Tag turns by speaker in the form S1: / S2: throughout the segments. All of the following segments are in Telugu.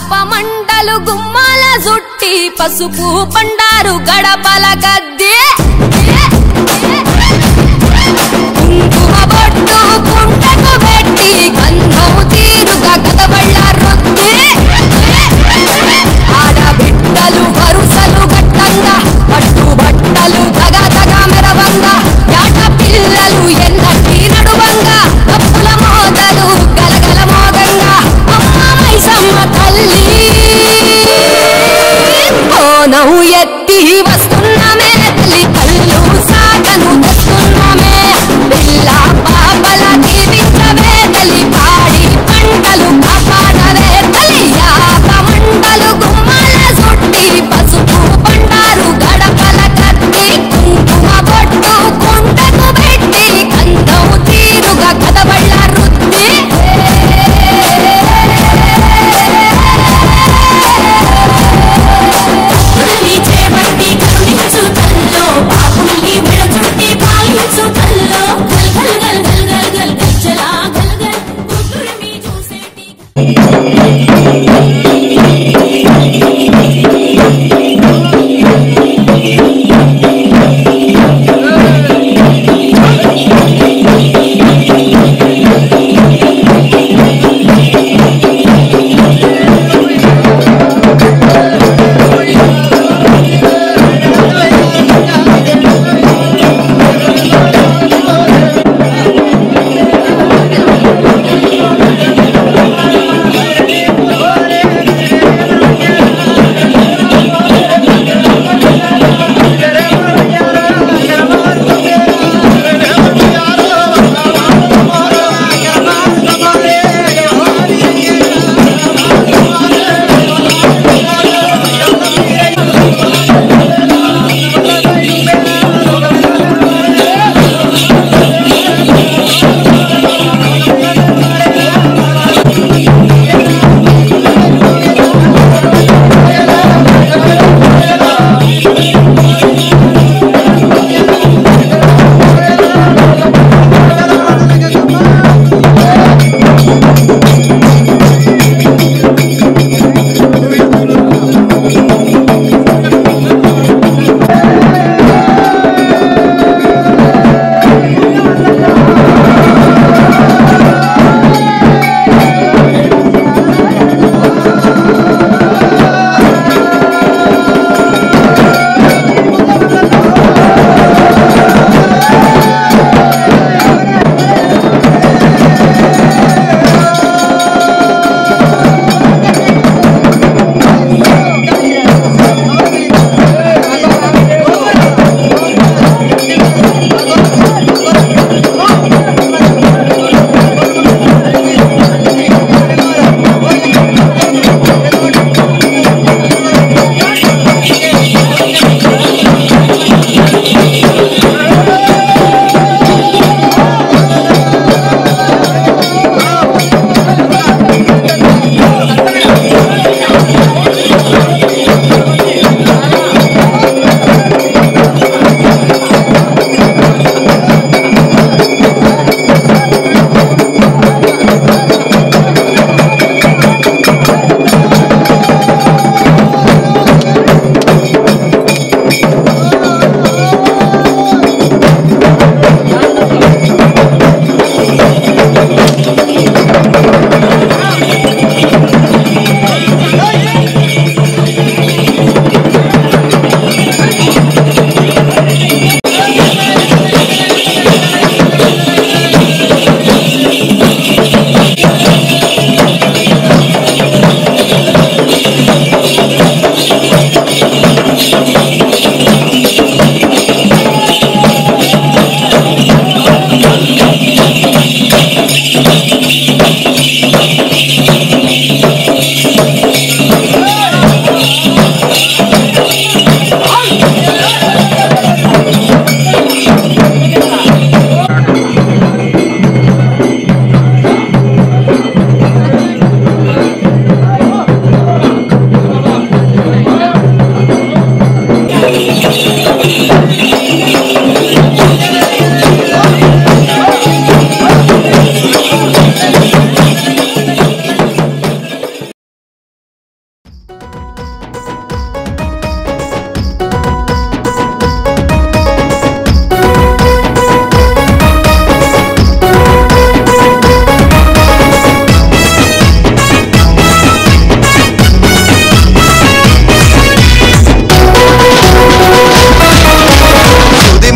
S1: యాప మండలు గుమ్మాల జుట్టి పసుపు పండారు గడపల గద్దె కుంకుమ బొట్టు కుంటకు పెట్టి గంధం తీరుగా గదబళ్ళ రొద్ది ఆడబిడ్డలు వరుసలు గట్టంగా పట్టు బట్టలు తగ తగ మెరవంగా యాట పిల్లలు ఎన్నటి నడువంగా కప్పుల మోదలు గలగల మోగంగా అమ్మ మైసమ్మ తల్లి కోనం ఎత్తి వస్తున్నామే తల్లి కళ్ళు సాగను తెస్తున్నామే పిల్ల పాపల దీవించవే తల్లి పాడి పంటలు కాపాడవే తల్లి యాప మండలు గుమ్మాల సుట్టి పసుపు పండారు గడపల కత్తి కుంకుమ బొట్టు కుంటకు పెట్టి కందం తీరుగా కదబళ్ళ రుద్ది
S2: పులి చేపట్టి కరుణించు తల్లో పాపుల్ని విడచుట్టి పాలించు తల్లో గల్ గల్ గల్ గల్ గల్ గల్ గజ్జలా గల్ గల్ కుదురుమి చూసేటి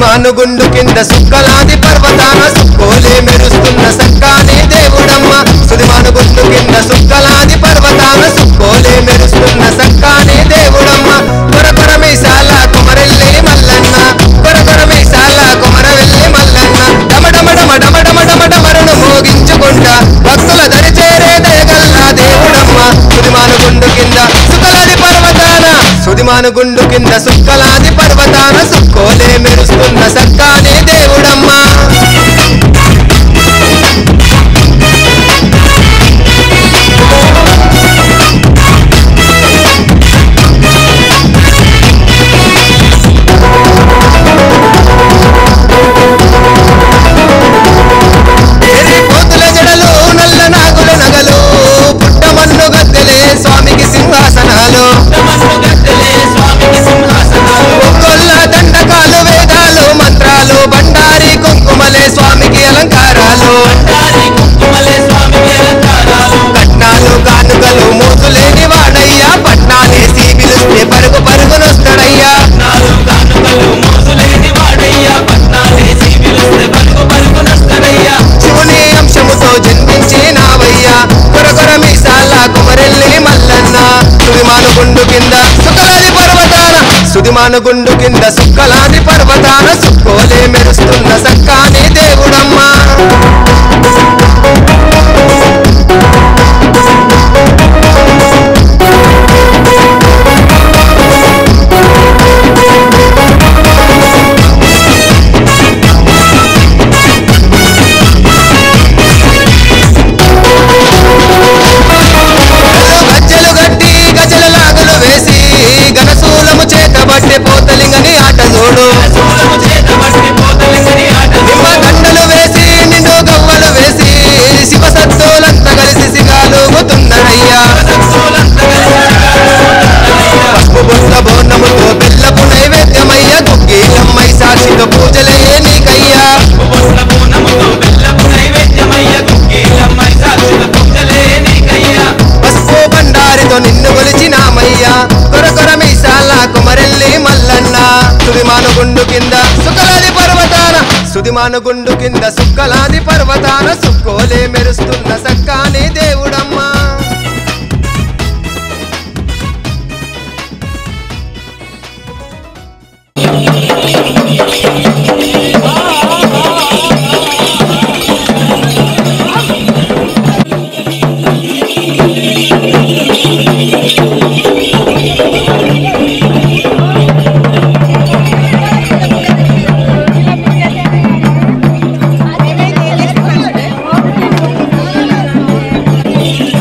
S3: సుదిమానుగుండు కింద సుక్కలాది పర్వతాన సుక్కోలే మెరుస్తున్న సక్కాని దేవుడమ్మ సుదిమానుగుండు కింద సుక్కలాది పర్వతాన సుక్కోలే మెరుస్తున్న సక్కాని దేవుడమ్మ కొరకొర మీసాల కుమరెల్లి మల్లన్న కొరకొర మీసాల కుమరవెల్లి మల్లన్న డమడమడమ డమడమడమ డమరును మోగించుకుంటా భక్తుల దరి చేరే దయగల్లా దేవుడమ్మ సుదిమానుగుండు కింద సుక్కలాది పర్వతాన సుదిమానుగుండు కింద సుక్కలాది పర్వతాన సుక్కోలే మెరుస్తున్న సక్కాని దేవుడమ్మ ఎర్రి కోతుల జడలు నల్ల నాగుల నగలు పుట్టమన్ను గద్దెలే స్వామికి సింహాసనాలు ఒక్కొల్ల దండకాలు వేదాలు మంత్రాలు బండారి కుంకుమలే స్వామికి అలంకారాలు కట్నాలు కానుకలు మోతులేని వాడయ్యా పట్నాలేసి పిలిస్తే పరుగు పరుగునొస్తాడయ్యా శివుని అంశముతో జన్మించినావయ్యా కొరకొర మీసాల కుమరెల్లి మల్లన్న సుదిమానుగుండు కింద సుఖలాది పర్వతాన సుదిమానుగుండు కింద సుక్కలాది పర్వతాన సుక్కోలే మెరుస్తున్న సక్కాని దేవుడమ్మా గజ్జలు గట్టి గజల లాగులు వేసి గనసూలము చేతబట్టి పోతలింగని ఆట చూడు నిమ్మ దండలు వేసి నిండు గవ్వలు వేసి శివ సత్తులంతా కలిసి సిగాలుగుతున్నారయ్యా పసుపు బొట్ట బోన్నముతో బెల్లపు నైవేద్యమయ్య గుగ్గీలమ్మై సాక్షితో పూజలయ్యే నీకయ్యా పసుపు బండారితో నిన్ను కొలిచినామయ్యా కొరకొర మీసాల కుమరెల్లి మల్లన్న సుదిమానుగుండు కింద సుకలాది పర్వతాన సుదిమానుగుండు కింద సుక్కలాది పర్వతాన సుక్కోలే మెరుస్తున్న సక్కాని దేవుడమ్మా
S4: అదే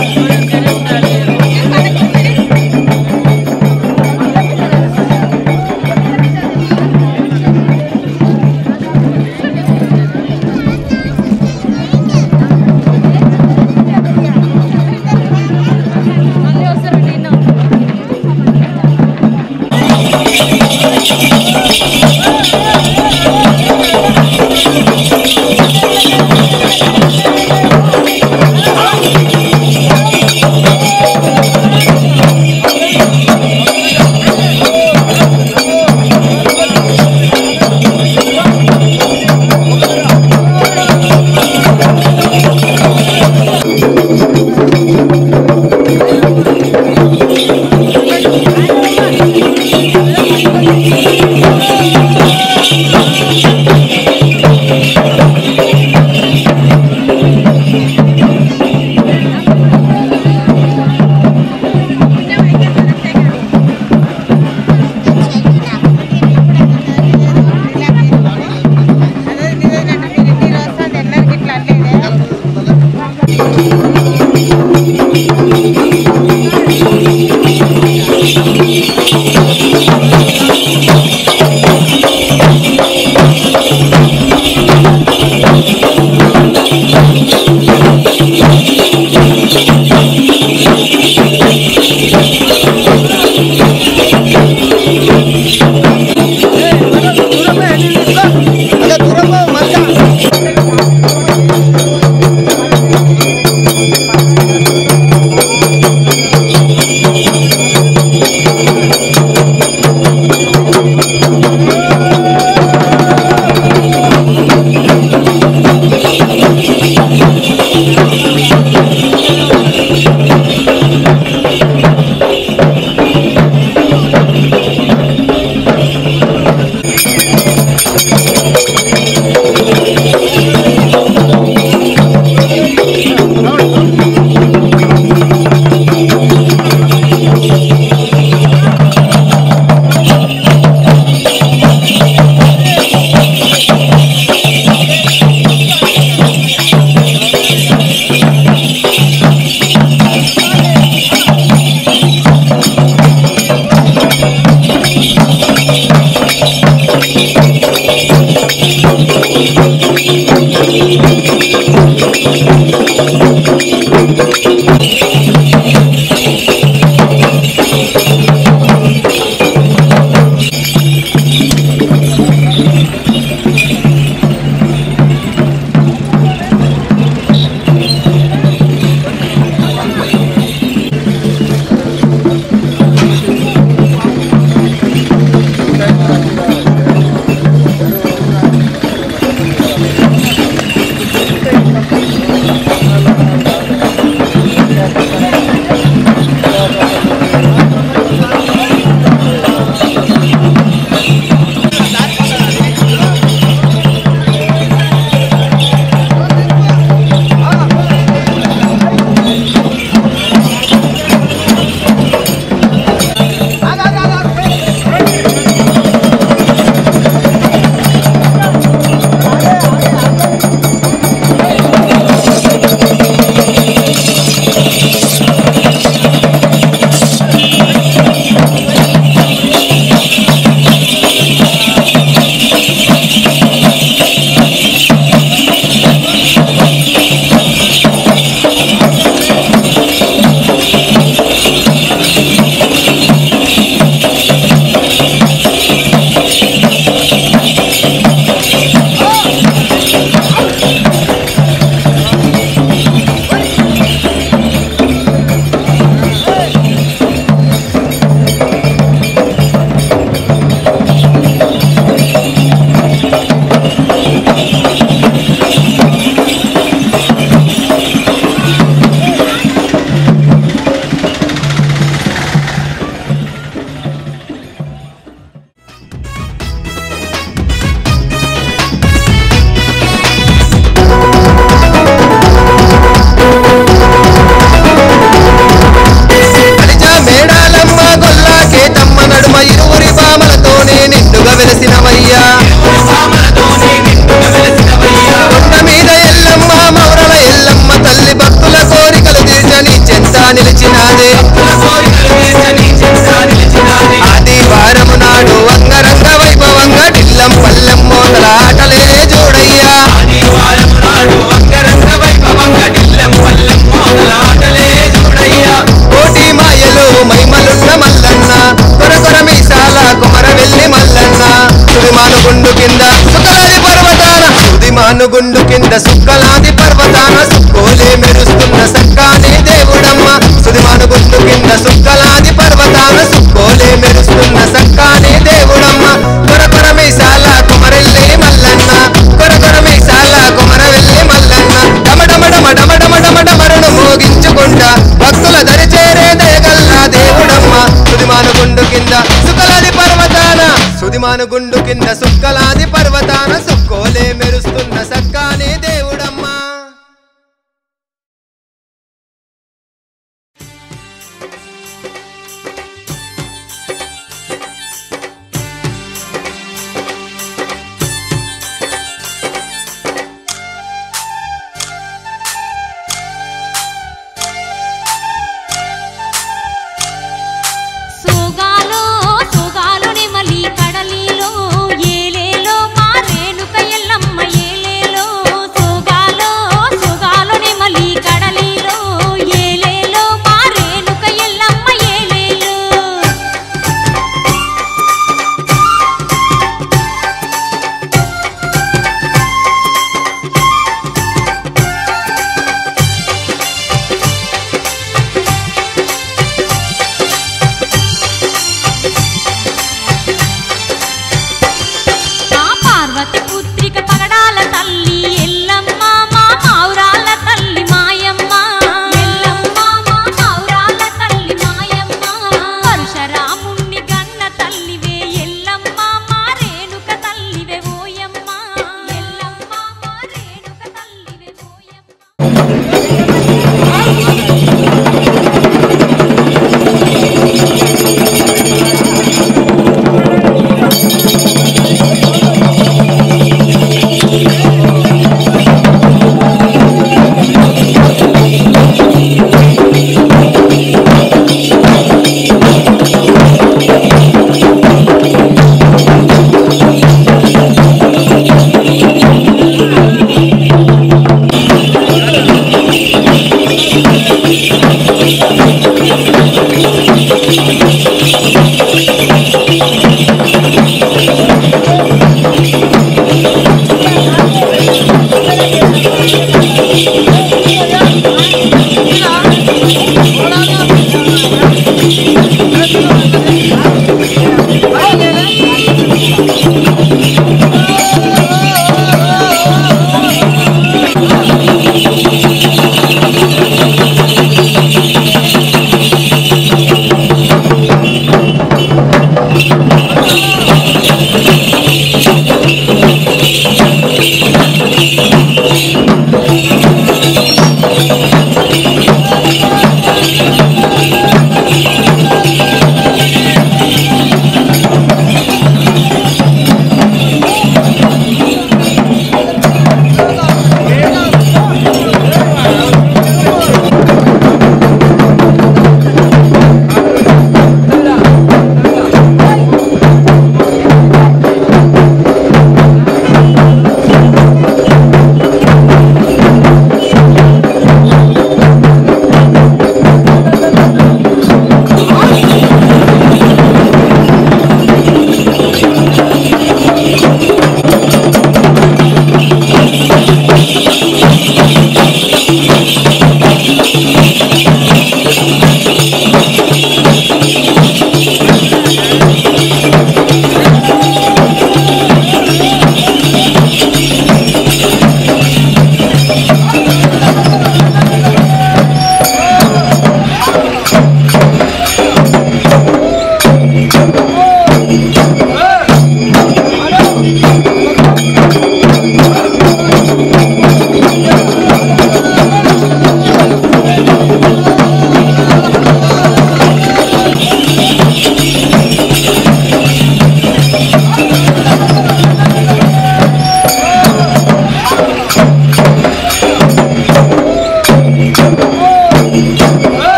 S3: కలిజా మేడాలమ్మ గొల్లా కేతమ్మ నడుమ ఇరువురి బామలతోనే నిండుగా వెలసినవయ్యా కొండ మీద ఎల్లమ్మ మౌరల ఎల్లమ్మ తల్లి భక్తుల కోరికలు తీర్చని చెంత నిలిచినాదే ఆది వారము నాడు అంగరంగ వైభవంగా ఢిల్లం పల్లెం మోతల ఆటలే చూడయ్యా కోటి మాయలు మైమలున్న మల్లన్న కొర కొర మీసాల కుమర వెళ్ళి మల్లన్న సుదిమానుగుండు కింద సుకలాది పర్వతాన సుదిమానుగుండు కింద సుక్కలాది పర్వతాన సుక్కోలే మెరుస్తున్న సక్కాని దేవుడమ్మ సుదిమానుగుండు కింద సుక్కలాది పర్వతాన సుక్కోలే మెరుస్తున్న సక్కాని దేవుడమ్మ కొర కొర మీసాల కుమరెల్లి మల్లన్న కొర కొర మీసాల కుమర వెళ్ళి మల్లన్న డమడమడమ డమడమడమ డమరును మోగించుకుంటా భక్తుల దరి చేరే దయగల్లా దేవుడమ్మ సుదిమానుగుండు కింద సుకలాది పర్వతాన సుదిమానుగుండు కింద సుక్కలాది పర్వతాన సుక్కోలే మెరుస్తున్న సక్కాని దేవుడమ్మ
S2: సోగాలో సోగాలో నెమలి కడలిలో ఏలేలో మా రేణుక ఎల్లమ్మ ఏలేలో సోగాలో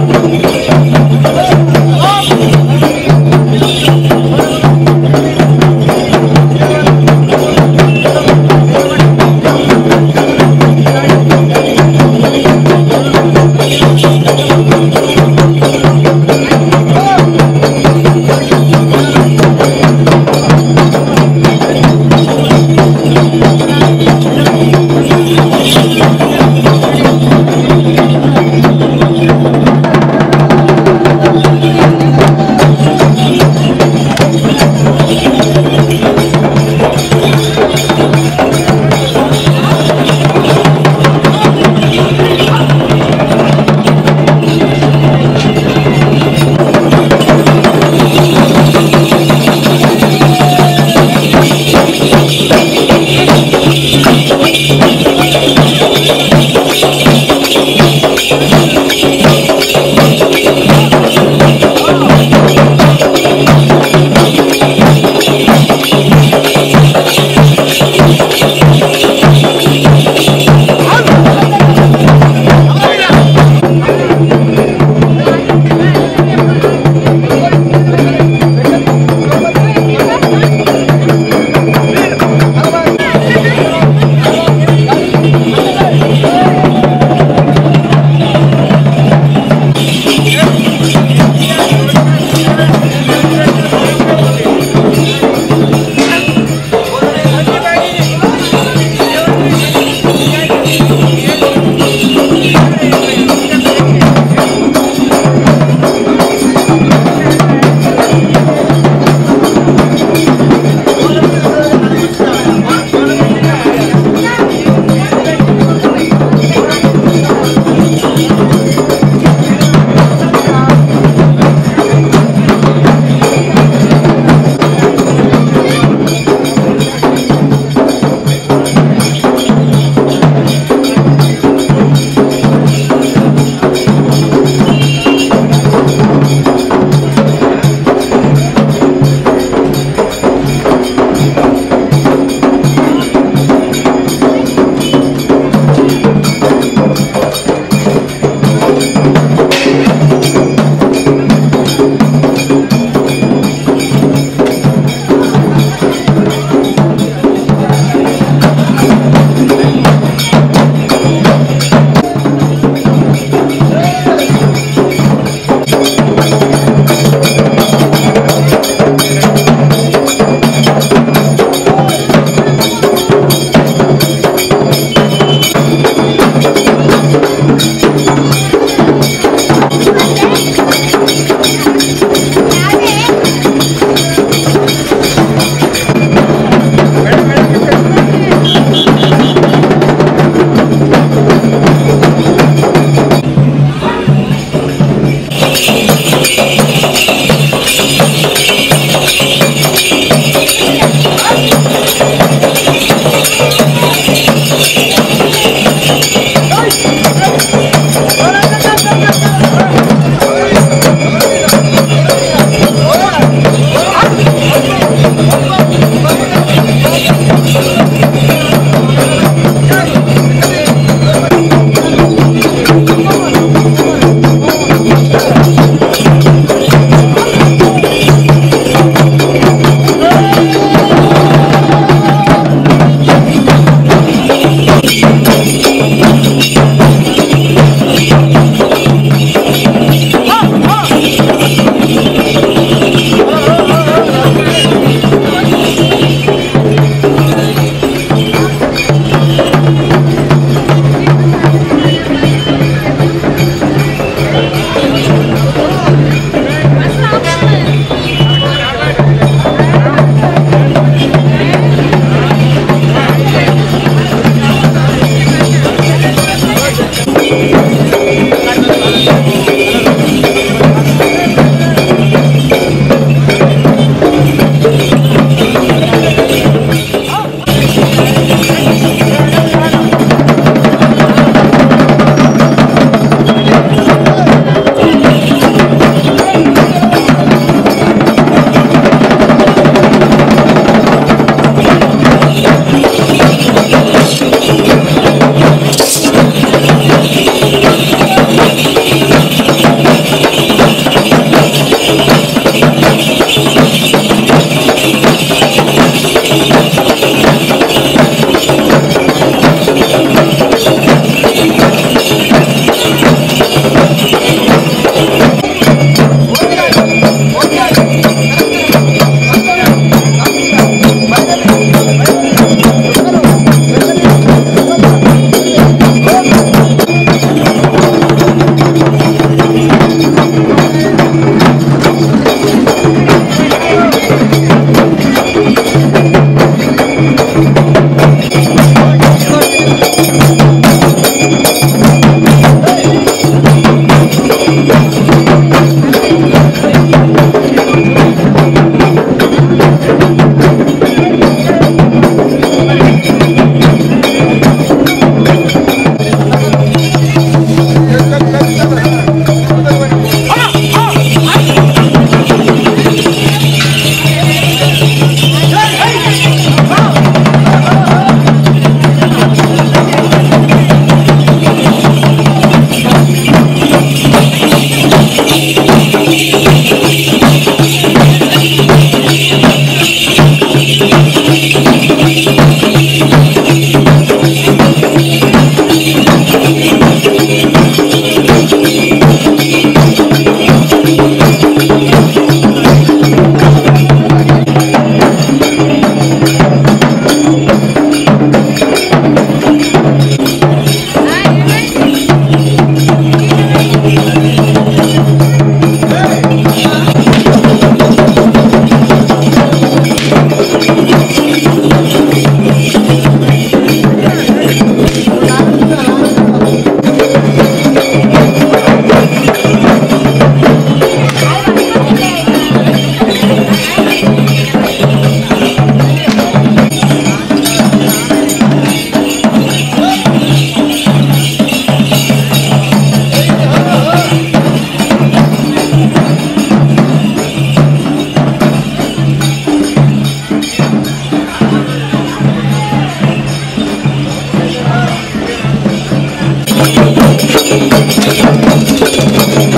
S3: ఆ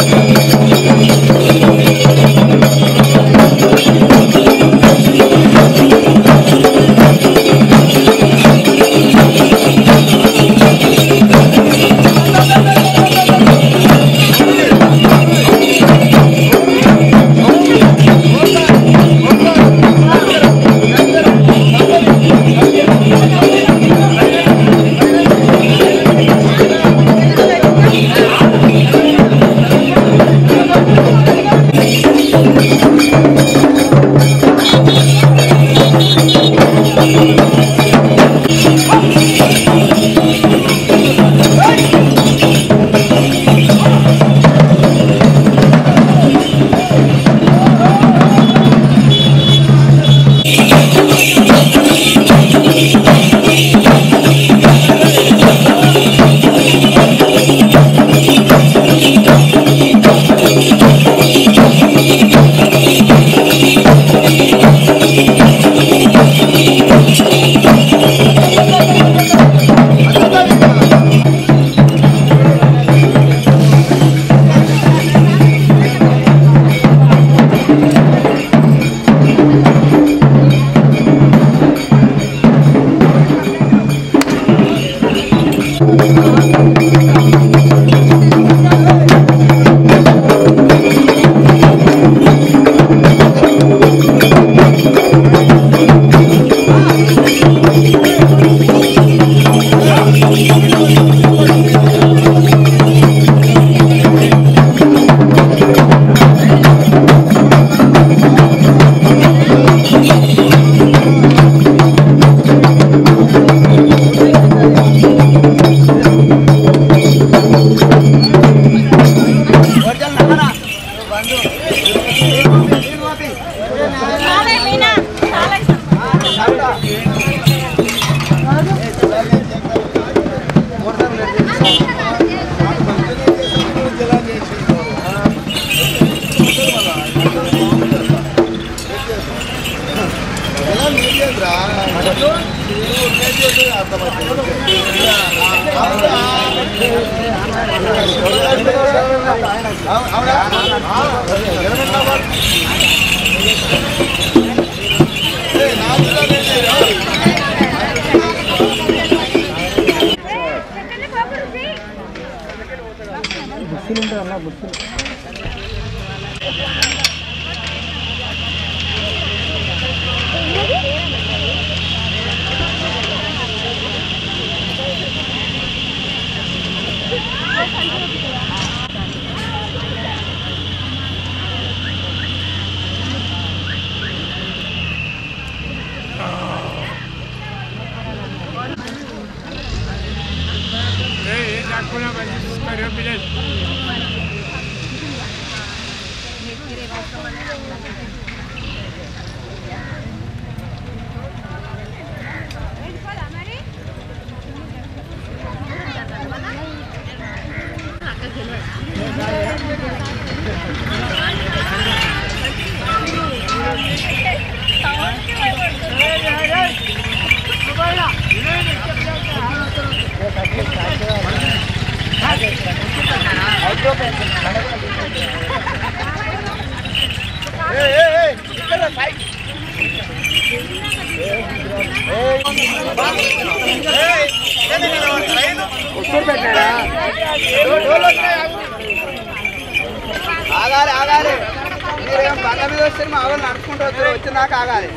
S4: ఆగాలి ఆగాలి మీరేం బండ మీద వస్తే మా వాళ్ళు నడుచుకుంటూ వచ్చి వచ్చినాక ఆగాలి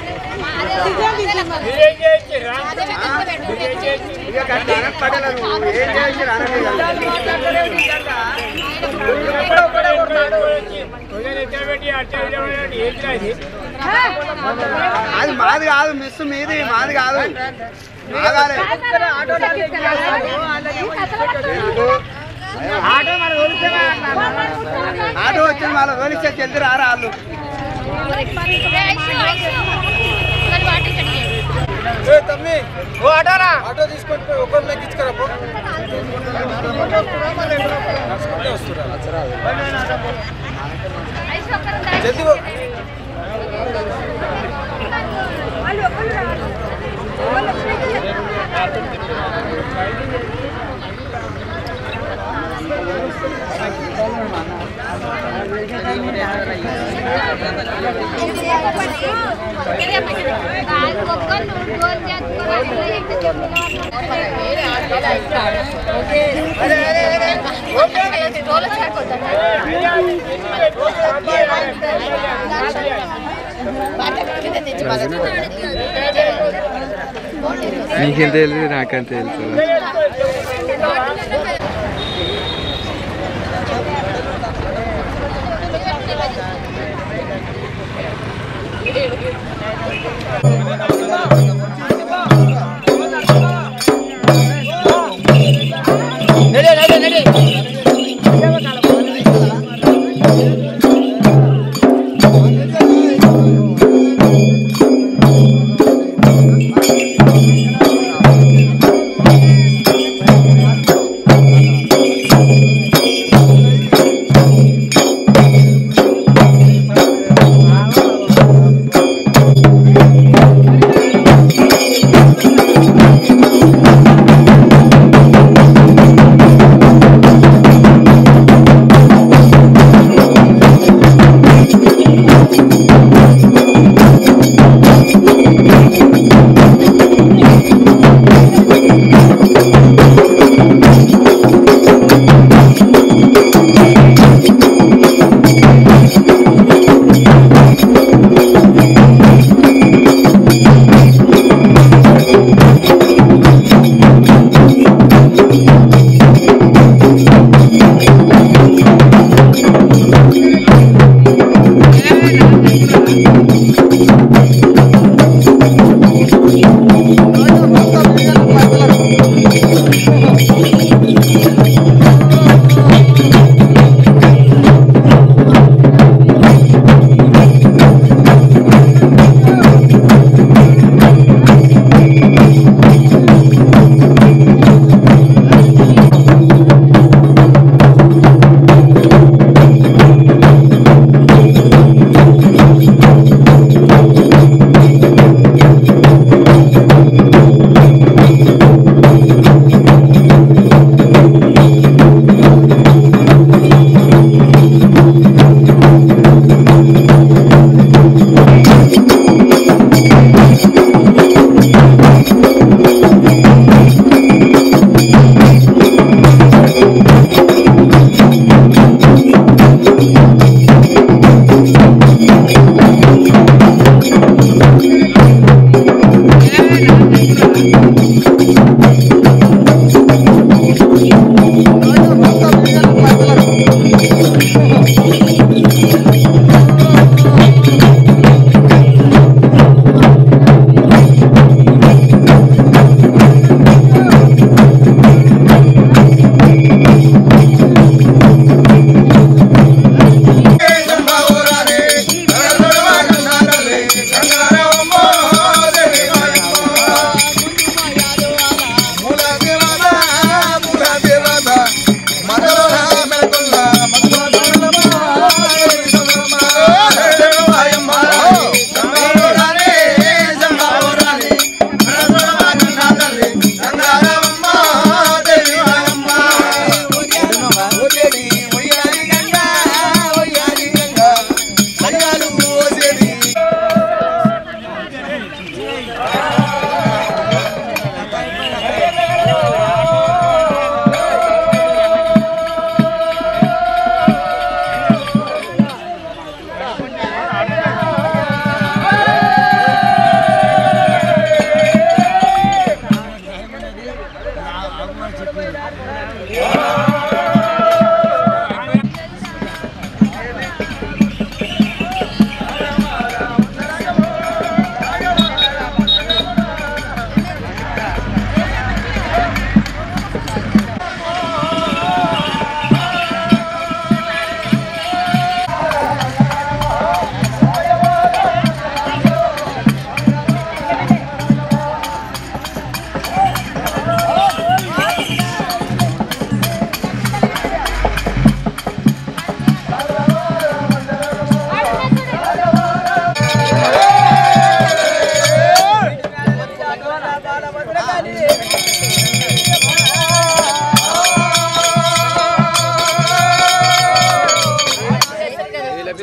S4: ఇక గట్ల అనపడలే నువ్వు. ఏం చేసి అది మాది కాదు మిస్ మీది మాది కాదు ఆగాలి ఎందుకు? ఆటో వచ్చింది మళ్ళీ తోలిస్తే చెల్లి రారా వాళ్ళు తమ్మి ఓ ఆటోరా ఆటో తీసుకొని ఒకరు లెక్కించుకోరా పో. నడుచుకుంటే వస్తురా. జల్దీ పో.
S5: నీకేం తెలుసు నాకేం తెలుసు
S3: ¡Vamos!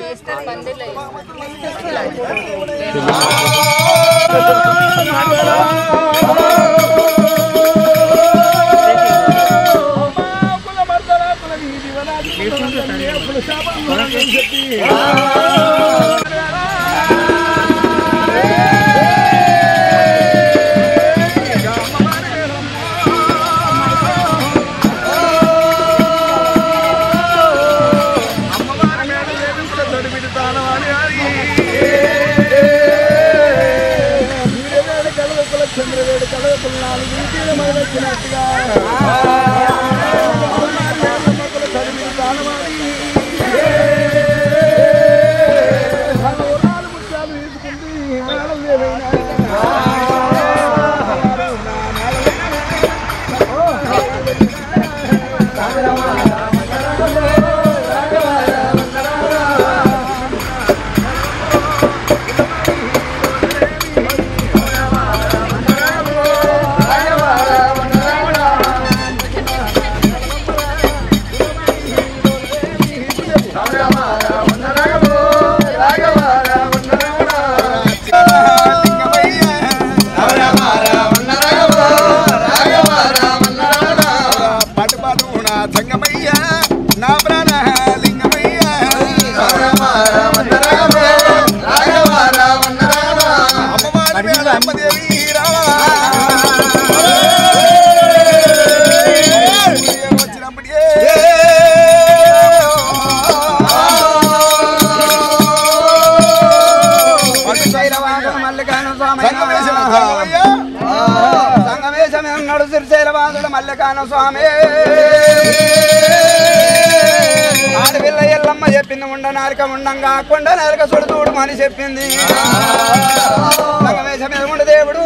S6: పాటు పాటు నా సంగమయ్య నా ప్రాణ లింగమయ్య అమ్మవారి మేడ అమ్మదేవి రావా వచ్చినప్పటికే
S4: మల్లికాను స్వామి
S6: సంగమేశం సంగమయ్య
S4: సంగమేశమే ఉన్నాడు శ్రీశైలవాసుడు మల్లికాను స్వామి ఆడపిల్ల ఎల్లమ్మ చెప్పింది ఉండ నారిక ఉండంగా కొండ నారిక సుడుతూడు అని చెప్పింది సంగమేశమే ఉండు దేవుడు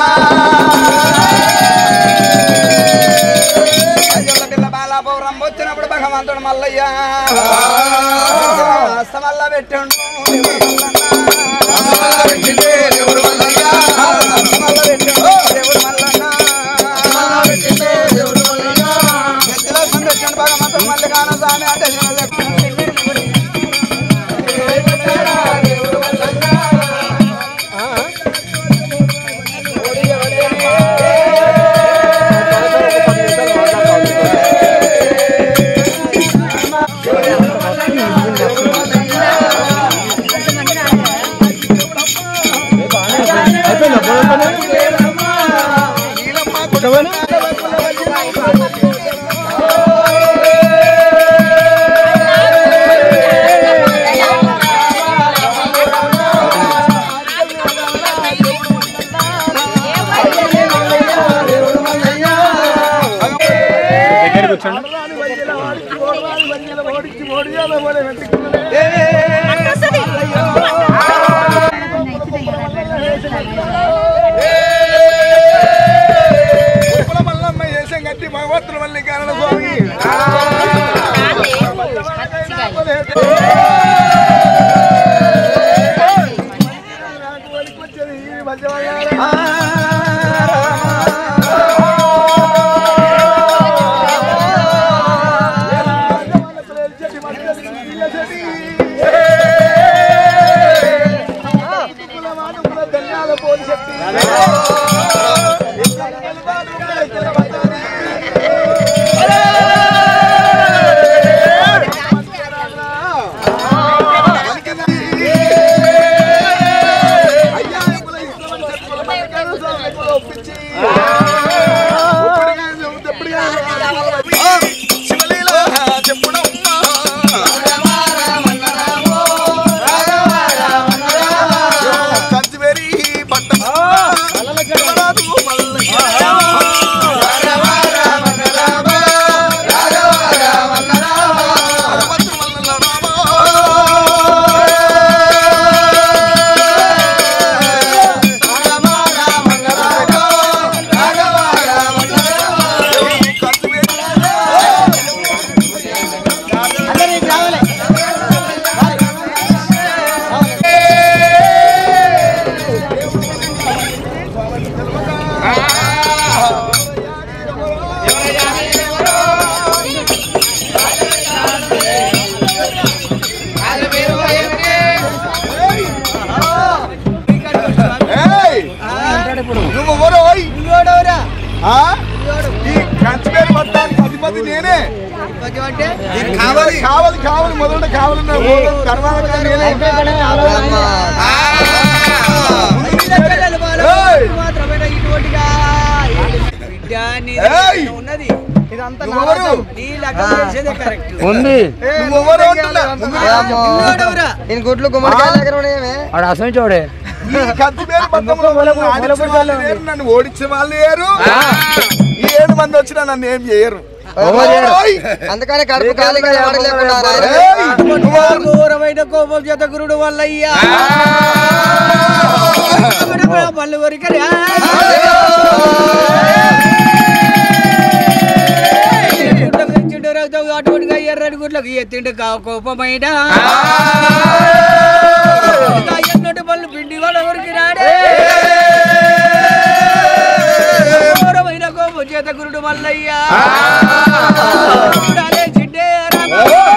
S4: అయ్యల్ల పిల్ల బాలాపౌరం వచ్చినప్పుడు భగవంతుడు మల్లయ్య అస్తమల్ల పెట్టండు దేవుడు మల్లన్న. అస్తమల్ల పెట్టండు దేవుడు మల్లన్న. ఎత్తులో సందర్శన భగవంతుడు మల్లికాన స్వామి అంటే
S6: ఉప్పుల మల్లమ్మ వేషం కట్టి భగవంతుల మల్లికారణ స్వామి శివలీల చెప్పుడమ్మా కంచివేరి పట్టం ఆ? ఈ కంచిపేరు మొత్తానికి అధిపతి నేనే కావాలి కావాలి కావాలి మొదట కావాలి నా ఓ- తర్వాత నేనే ఏయ్! ఏయ్!
S4: ఉన్నది ఇదంతా
S6: నువ్వెవరు?
S4: నీ లెక్క చేసేదే కరెక్ట్
S5: ఉంది
S6: నువ్వెవరు అంటున్నా?
S4: నేను గుడ్లు గుమ్మడికాయ దగ్గర ఉన్నాయేమే
S5: ఆడ అసలు చూడే
S6: ఈ కంచిపేరు మొత్తంలో ఆడించిన వాళ్ళు లేరు, నన్ను ఓడించే వాళ్ళు లేరు ఈ ఏడు మంది వచ్చినా నన్ను ఏం చేయరు ఓయ్!
S4: అందుకనే కడుపు ఖాళీగా ఎవడలేకుండా
S6: ఏయ్! నువ్వు-
S4: ఘోరమైన కోపం చేత గురుడు వల్ల అయ్యా పళ్ళు కొరికరా అటువంటిగా ఎర్రని గుడ్లకు ఎత్తిండు కా కోపమైన ఎన్నటి పళ్ళు పిండి వాళ్ళ కొరికి రాడే ఘోరమైన కోపం చేత గురుడు మల్లయ్యా చూడాలే చిడ్డే రామ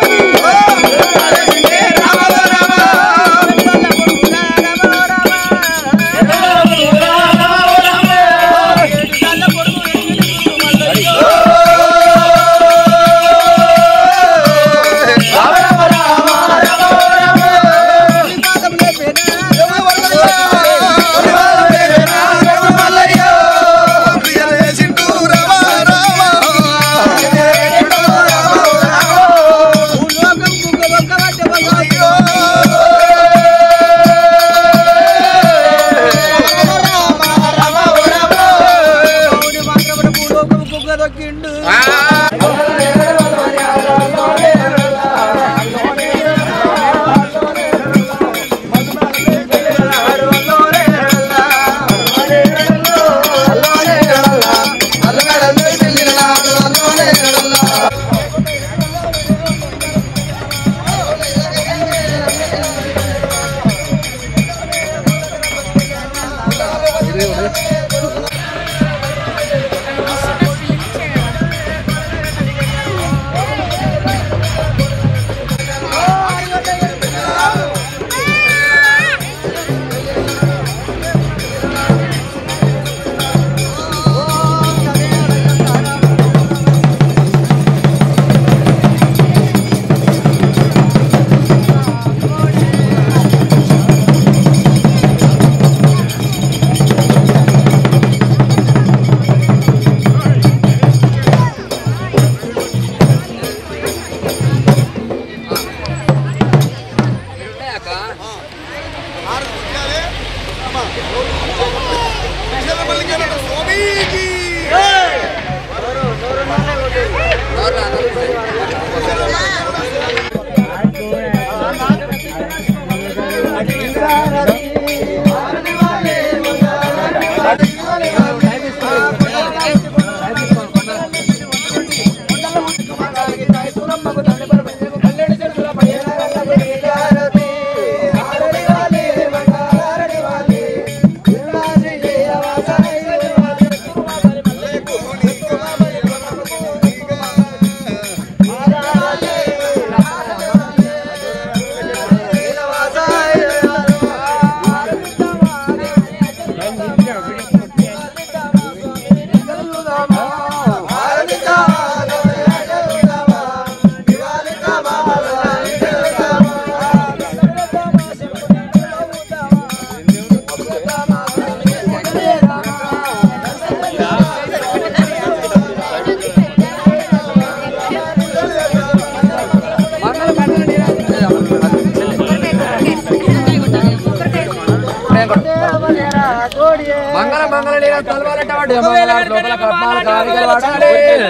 S5: మంగళ మంగళ నీడ తలవాలంటే వాడు మంగళ లోపల కప్పాలు కాలికలు వాడాలి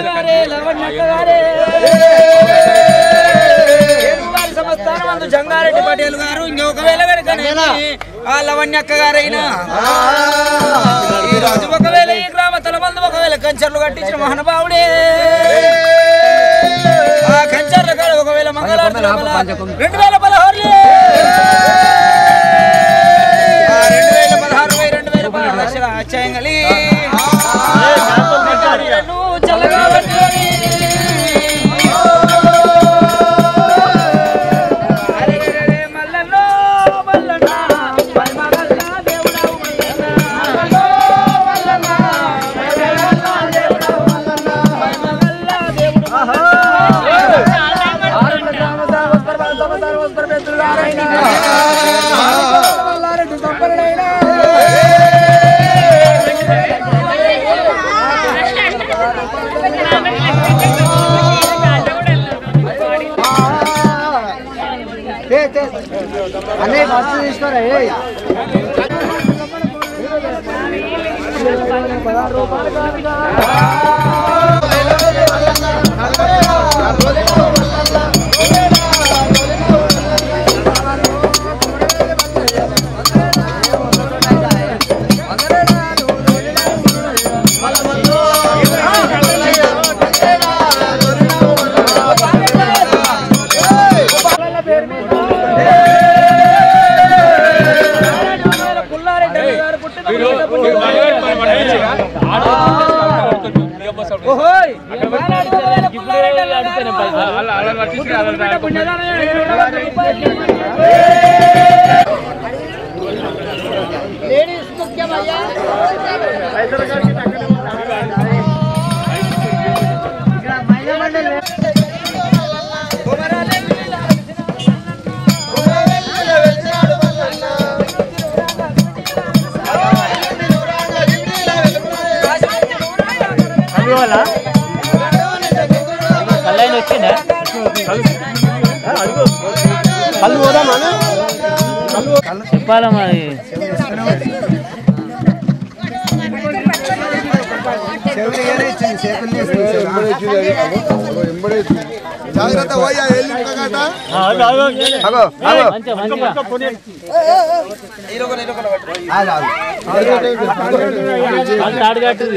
S4: జంగారెడ్డి పటేల్ గారు ఇంకొకవేళ కనుక ఆ లవణ్యక్క గారైనా ఈ రోజు ఒకవేళ ఈ గ్రామ తలమంది ఒకవేళ కంచర్లు కట్టించిన మహానుభావుడే ఆ కంచర్ల కాడ ఒకవేళ మంగళారతి లోపల రెండు వేల పదహారులే ఆ రెండు వేల పదహారు వై రెండు వేల పదహారు లక్షల ఆశ్చర్యం కలిగి నువ్వు చల్లగా పట్టుకొని అరే రే రే మల్లన్నో మల్లన్న మల్మగల్ల దేవుడవు మల్లన్న మల్లన్న మల్లన్న
S5: అవతారం వస్తారు పెద్దలు గారైనా మల్లారెడ్డి సంపన్నుడైనా అన్నయ్య బస్సు తీసుకురా ఏ
S7: చెప్పాలా మరి
S6: జాగ్రత్త పోయా వెళ్ళి కాట
S3: అగో అగో
S7: మంచిగా మంచిగా వాళ్ళు తాడు కట్టుది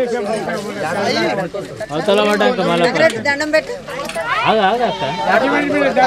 S7: అవతల పడ్డాక మళ్ళీ
S1: దండం పెట్టు
S7: ఆగా ఆగా అక్క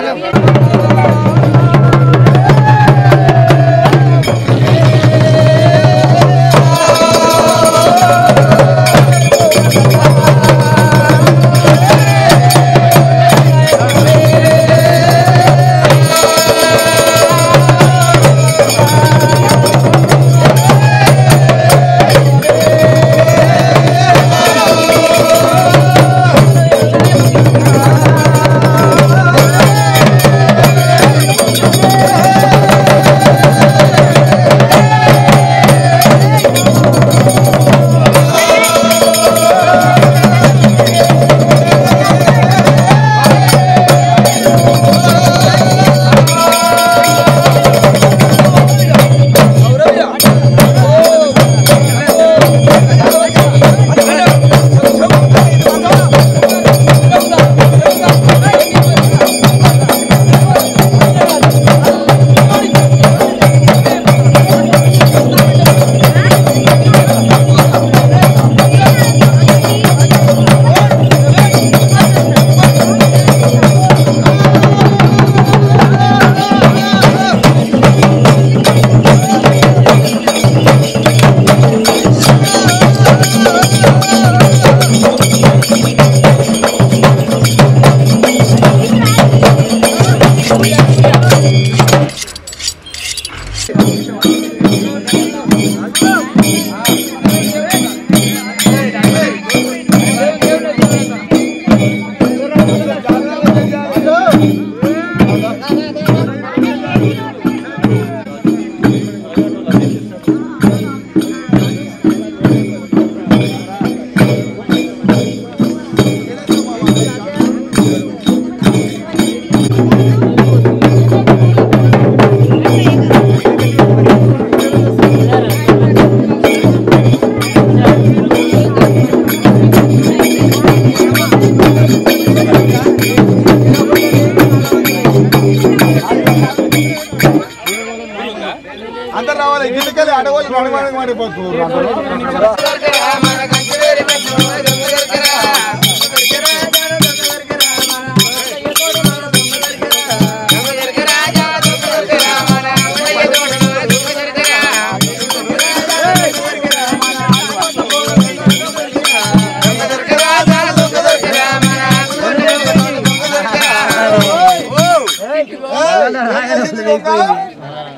S6: అందరు రావాలి గిన్నెకెళ్ళి అడవులు నడవడానికి మాడిపోతున్నారు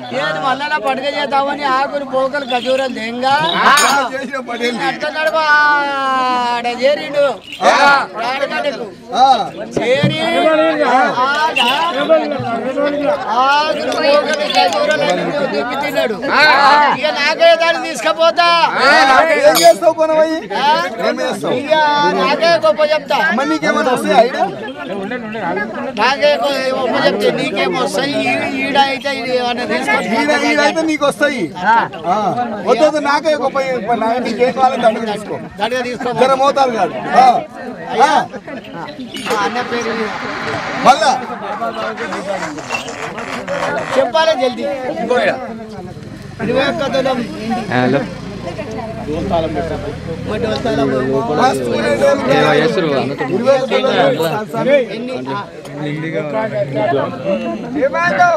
S8: ఏది మళ్ళా పండుగ చేద్దామని ఆకులు పోకలు ఖజూరం దెంగ
S6: చేసిన పడేది
S8: అట్ట నడవ ఆడ చేరిండు రాడగడ్డకు చేరి ఆడ ఆకులు పోకలు ఖజూరాలు దిప్పి తిన్నాడు ఇక నాకే దాన్ని తీసుకపోతా
S6: ఏం చేస్తావు కొనవయ్యి
S8: ఆ?
S6: ఏం చేస్తావు
S8: ఇక నాకే గొప్ప చెప్తా
S6: మరి నీకేమైనా వస్తాయి ఐడియా
S8: నాకే గొప్ప చెప్తే నీకేమో వస్తాయి ఈ- ఈడ అయితే ఇది ఏమన్నా తీసుకొని
S6: ఈడ ఈడైతే నీకు వస్తాయి ఆ. వద్దు నాకే గొప్ప ఇప్పుడు నాకు నీకేం కావాలో దండగా తీసుకో
S8: దండగా తీసుకో
S6: జర మోతారు కాదు ఆ. ఆ.
S8: ఆ అన్న పేరు మీద.
S6: మళ్ళా
S8: చెప్పాలి జల్దీ ఇరవై ఒక్క తులం మరి డోల్తాలం.
S6: మస్తు ఉండేటోళ్ళు. ఇరవై ఒక్క తులాలు. సరే.
S8: ఎన్ని ఆ,
S6: ఏమైందో?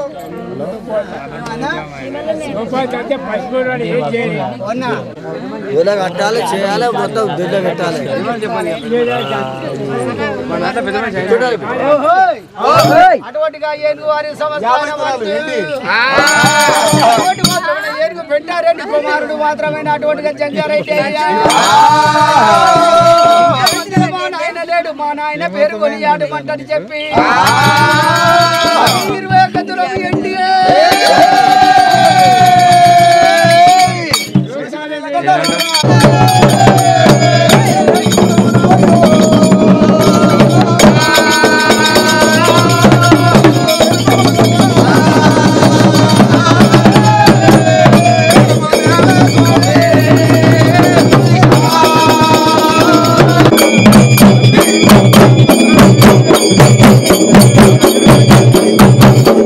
S8: అవునా?
S5: కట్టాలి చేయాలి మొత్తం దుడ్లో పెట్టాలి
S8: ఓహోయ్. అటువంటిగా ఏనుగు వారి సంస్థానం
S6: యాభై ఏంటి?
S8: అటువంటి మాత్రమే ఏనుగు పెట్టారెడ్డి కుమారుడు మాత్రమే అటువంటిగా జంగారైతే మా నాయన లేడు మా నాయన పేరు కొని ఆడమంటని చెప్పి ఇరవై ఒక్క తులం ఎండి
S6: ఆ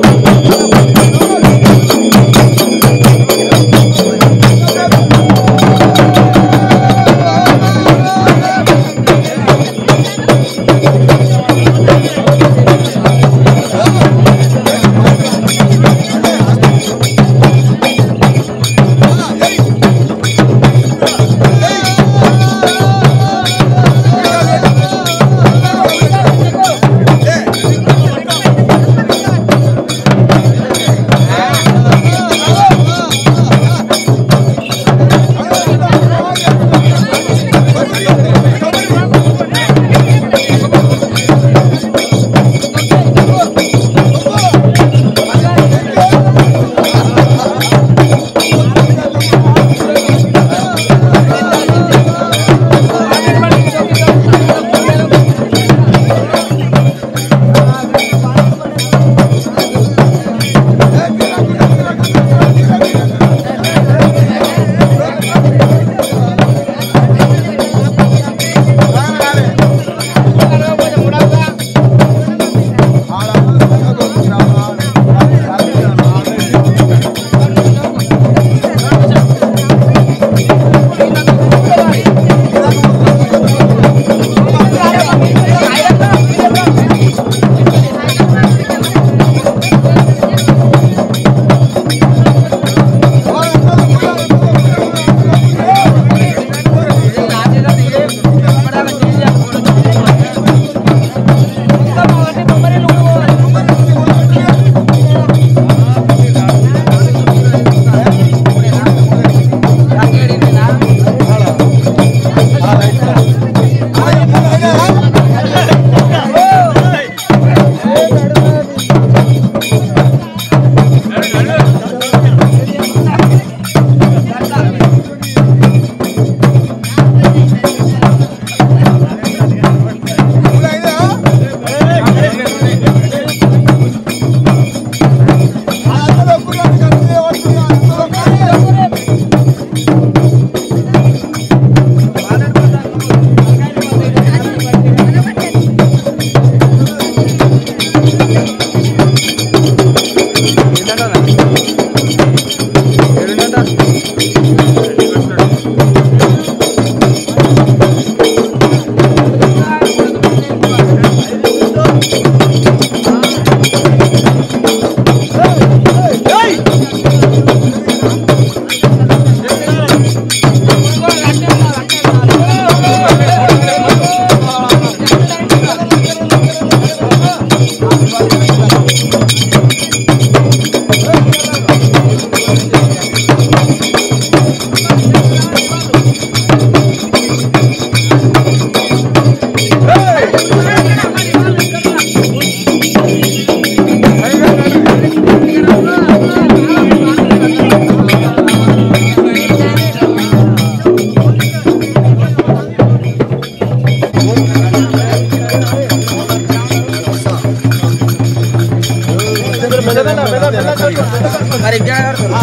S4: మరి ఇంకా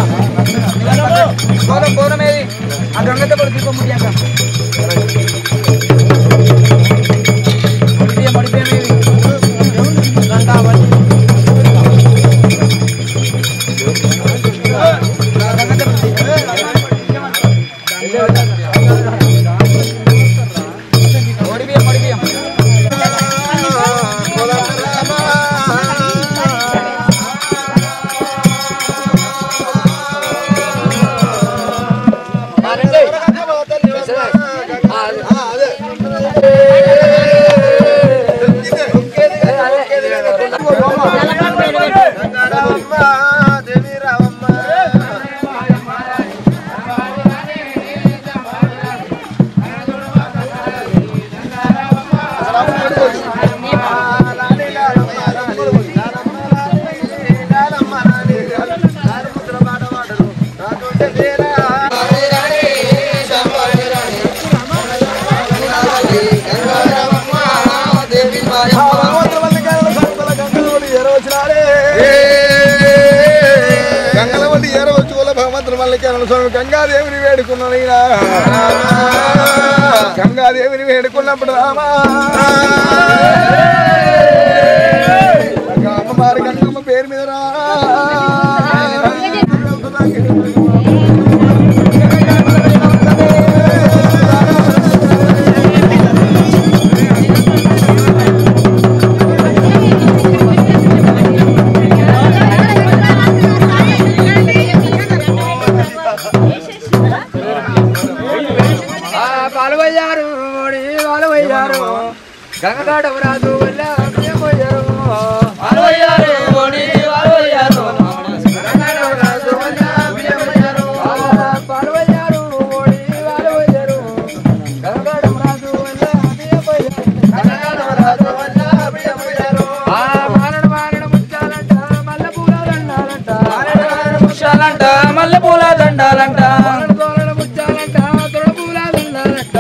S4: పౌరం పౌరం ఏది ఆ గంగతో పడి దీపం ముట్టాక మడిపియ మడిపియ ఏది మడిపియ మడిపియ
S6: గంగలవల్లి ఏరో చూల భగవంతుని మల్లికార్జున స్వామి గంగాదేవిని వేడుకున్నాను గంగాదేవిని వేడుకున్నప్పుడు రామా గంగా అమ్మవారి గంగమ్మ పేరు మీద రా
S5: పాల్వయ్యారు ఓడి పాల్వయ్యారు గంగగాడ రాజు వల్ల పోయారు పాల్వయ్యారు ఓడి పాల్వయ్యారు పాల్వయ్యారు ఓడి పాల్వయ్యారు గంగగాడ రాజు వల్ల మారడు మారడు ముచ్చాలంట మల్ల పూల దండాలంట
S4: ముషాలంట మల్లె పూల దండాలంట
S5: తోరణ ముచ్చాలంట తొడ పూల దండాలంట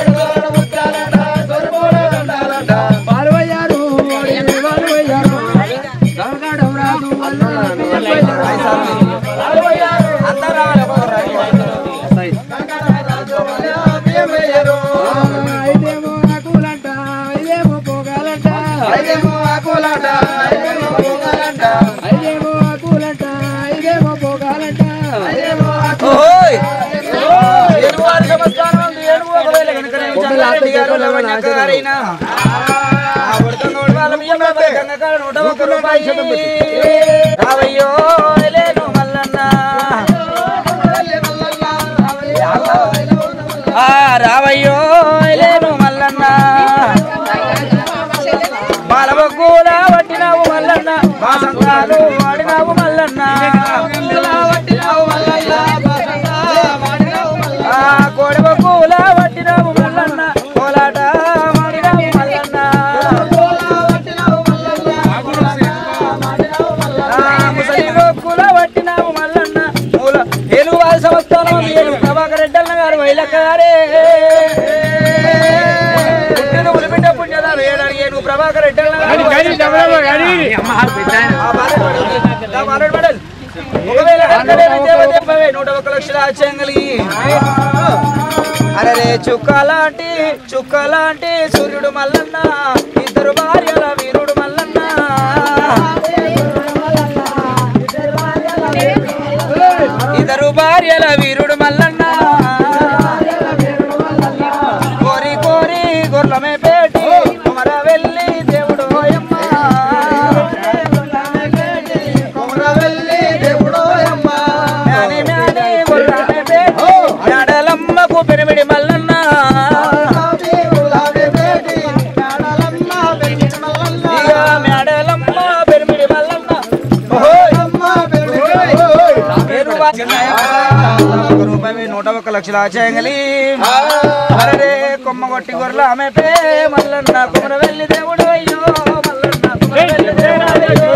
S5: పాల్వయ్యారు ఓడి పాల్వయ్యారు గంగగాడ రాజు వల్ల
S4: అందరూ రావాలి
S5: ఇదేమో ఆకులంట ఇదేమో పోగాలంట ఇదేమో ఆకులంట ఇదేమో పోగాలంట ఇదేమో ఆకులంట ఇదేమో పోగాలంట ఇదేమో
S4: ఓయ్ ఏనుగు వారి సమస్థానం ఉంది. ఏనుగు ఒకవేళ కనుకనే చంద్రారెడ్డి గారు లవణ్యక్క గారైనా ఆ ఉడకంగోడు వాళ్ళ బియ్యం రాబోయే గంగకాడ నూట ఒక్క రూపాయి. రావయ్యో ఎలేను మల్లన్న. ఆ రావయ్యో ఎలేను మల్లన్న బాలబొగ్గుల వట్టినావు మల్లన్న బాసంతాలు వాడినావు మల్లన్న ఆ కోడిబొగ్గుల వట్టినావు మల్లన్న కోలాట వాడినావు మల్లన్న ఆ ముసలి బొగ్గుల వట్టినావు మల్లన్న మూల ఏలు వారి సంస్థానం ఏలు ప్రభాకర్ రెడ్డన్న గారు వైలక్క గారే పుట్టిన ఉలిపిడ్డ పుణ్యద వేయడానికి ఏను ప్రభాకర్ రెడ్డన్న గారు ఆ బాలెడ్ పడల్. ఆ బాలెడ్ పడల్. ఒకవేళ కనుకలేని దేవదేవవే నూట ఒక్క లక్షల ఆశ్చర్యం కలిగి అరే చుక్క లాంటి చుక్క లాంటి సూర్యుడు మల్లన్న ఇద్దరు భార్యల వీరుడు మల్లన్న ఇద్దరు భార్యల వీరుడు మల్లన్న కోరి కోరి గొర్లమే పేటి కుమర వెళ్ళి దేవుడు ఓయమ్మ మ్యాని మ్యాని గొర్లమే పేటి యాడలమ్మకు పెరిమిడి మల్లన్న ఇక మేడలమ్మ పెరిమిడి మల్లన్న ఓహోయ్. పేరు బా- ఒక రూపాయి నూట ఒక్క లక్షల ఆచయంగలి అరే కొమ్మ కొట్టి గొర్రెల ఆమె పే మల్లన్న కుమర వెళ్ళి దేవుడు అయ్యో మల్లన్న కుమర వెళ్ళి దేవుడు అయ్యో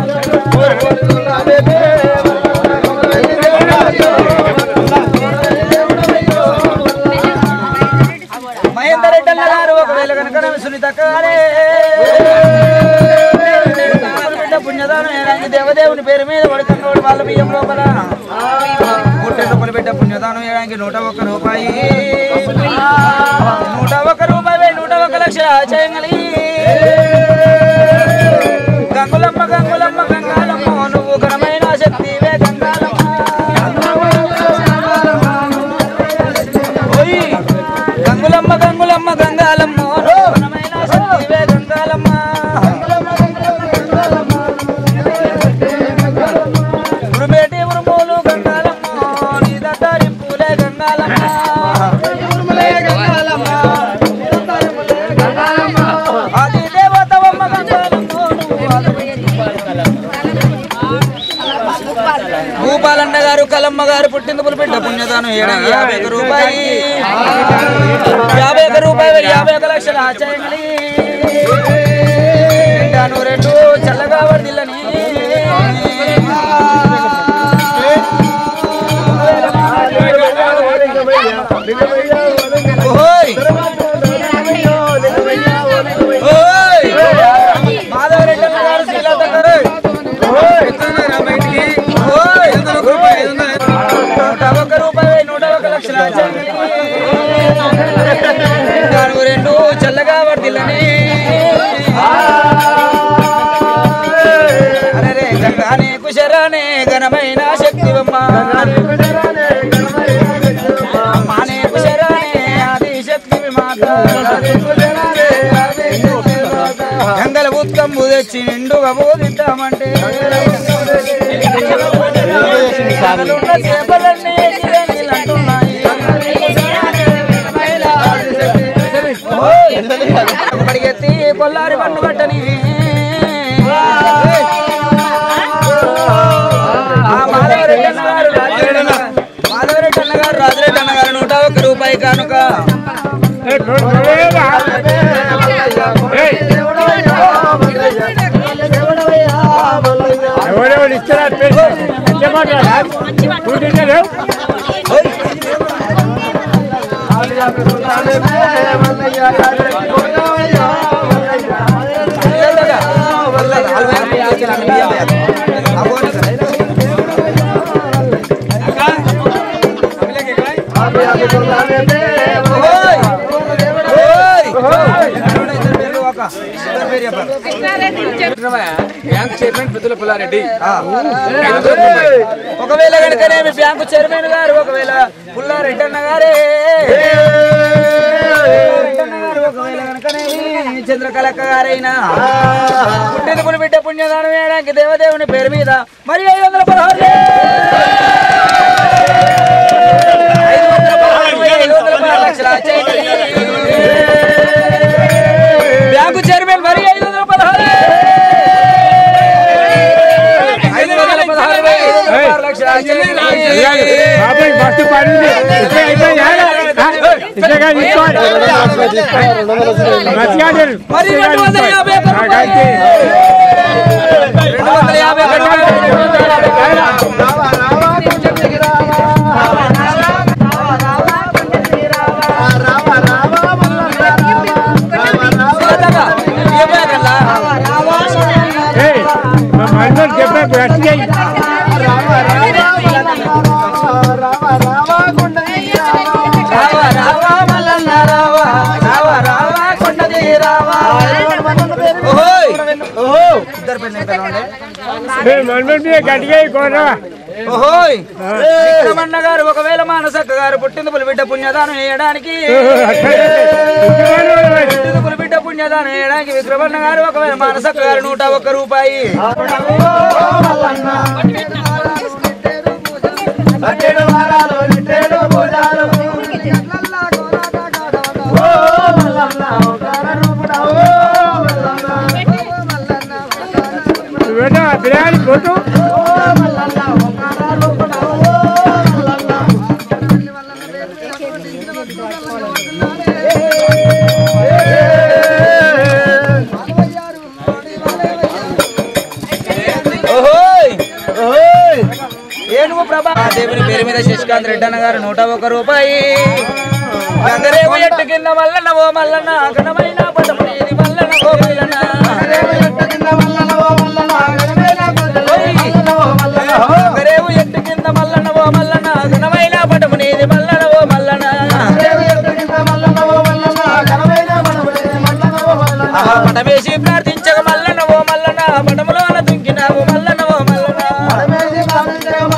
S4: మహేందర్ రెడ్డి అన్న గారు ఒకవేళ కనుక సునీత గారే బిడ్డ పుణ్యదానం ఏడానికి దేవదేవుని పేరు మీద కొడుకున్నోడు వాళ్ళ బియ్యం లోపల పుట్టే రూపాయలు పెట్టే పుణ్యదానం చేయడానికి నూట ఒక్క రూపాయి నూట ఒక్క రూపాయి నూట ఒక్క లక్ష చేయంగలి గంగులమ్మ గంగులమ్మ గంగాలమ్మ నువ్వు ఘనమైన శక్తివే గంగాలమ్మ ఓయ్ గంగులమ్మ గంగులమ్మ గంగాలమ్మ నువ్వు ఘనమైన శక్తివే గంగాలమ్మ ఉరుబేటి ఉరుమూలు గంగాలమ్మ నీ దద్దరింపులే గంగాలమ్మ ఆది దేవతవమ్మ గంగాలమ్మ నువ్వు భూపాలన్న గారు కలమ్మ గారు పుట్టింది పులిపిట్ట పుణ్యదానం ఏడాది యాభై ఒక రూపాయి యాభై ఒక రూపాయి యాభై ఒక లక్షల ఆచరణలి ఇంటాను రెండు చల్లగా వర్దిల్లని ఓయ్ ఓయ్ మాధవరెడ్డి అన్న గారు శ్రీలత గారు ఓయ్ నూట ఒక్క రూపాయి నూట ఒక్క లక్షల నాలుగు రెండు చల్లగా వర్దిల్లని అరే గంగానే కుశరానే ఘనమైన శక్తివమ్మ అమ్మానే కుశరానే ఆది శక్తి మాత గంగల ఉత్కంబు తెచ్చి నిండుగా బోధిద్దామంటే కథలున్న చేపలన్నీ ఎగిరే నీళ్ళంటున్నాయి. ఓయ్! పడిగెత్తి పొల్లారి పన్ను కట్టని ఆ మాధవరెడ్డి అన్న గారు రాజిరెడ్డి అన్న గారు- మాధవరెడ్డి అన్న గారు రాజిరెడ్డి అన్న గారు నూట ఒక్క రూపాయి కానుక
S7: ఎవరెవరు ఇస్తారా
S5: బ్యాంక్ చైర్మన్ పెద్దల పుల్లారెడ్డి
S4: ఒకవేళ కనుకనేమి బ్యాంకు చైర్మన్ గారు ఒకవేళ పుల్లారెడ్డి అన్న గారే రెడ్డి అన్న గారు ఒకవేళ కనుకనేమి చంద్రకళక్క గారైనా పుట్టిన పులి బిడ్డ పుణ్యదానం వేయడానికి దేవదేవుని పేరు మీద మరి ఐదు వందల పదహారు ఐదు వందల పదహారు ఐదు వందల పదహారు లక్షల చేతి. బ్యాంకు చైర్మన్ మరి ఐదు వందల పదహారు ఐదు వందల పదహారు ఐదు వందల పదహారు లక్షల చేతి.
S7: ఫస్ట్ పడింది
S4: మరి రెండు వందల యాభై ఒక్క రూపాయలు. రెండు వందల యాభై ఒక్క రూపాయలు. శిలతగా, ఇవ్వే కల్లా. రావా, రావా, మల్లన్న రావా, రావా, రావా, కొండది రావా. ఓహోయ్. ఇద్దరు పెళ్ళి పిల్లలు
S7: గట్టిగా కోరా
S4: ఓహోయ్ విక్రమన్న గారు ఒకవేళ మానసక్క గారు పుట్టింది పులిబిడ్డ పుణ్యదానం చేయడానికి పుట్టింది పులిబిడ్డ పుణ్యదానం చేయడానికి విక్రమన్న గారు ఒకవేళ మానసక్క గారు నూట ఒక్క రూపాయి
S7: బిర్యానీ ఫోటో
S4: ఓహోయ్ ఏనుగు ప్రభా దేవుని పేరు మీద శశికాంత్ రెడ్డి అన్న గారు నూట ఒక్క రూపాయి గంగరేవు ఎట్టు కింద మల్లన్న ఓ మల్లన్న ఘనమైన పదము ఇది మల్లన్న ఓ మల్లన్న ఓయ్. పడమేసి ప్రార్థించక మల్లన ఓ మల్లన పడమలోన దుంకినావు మల్లన ఓ మల్లన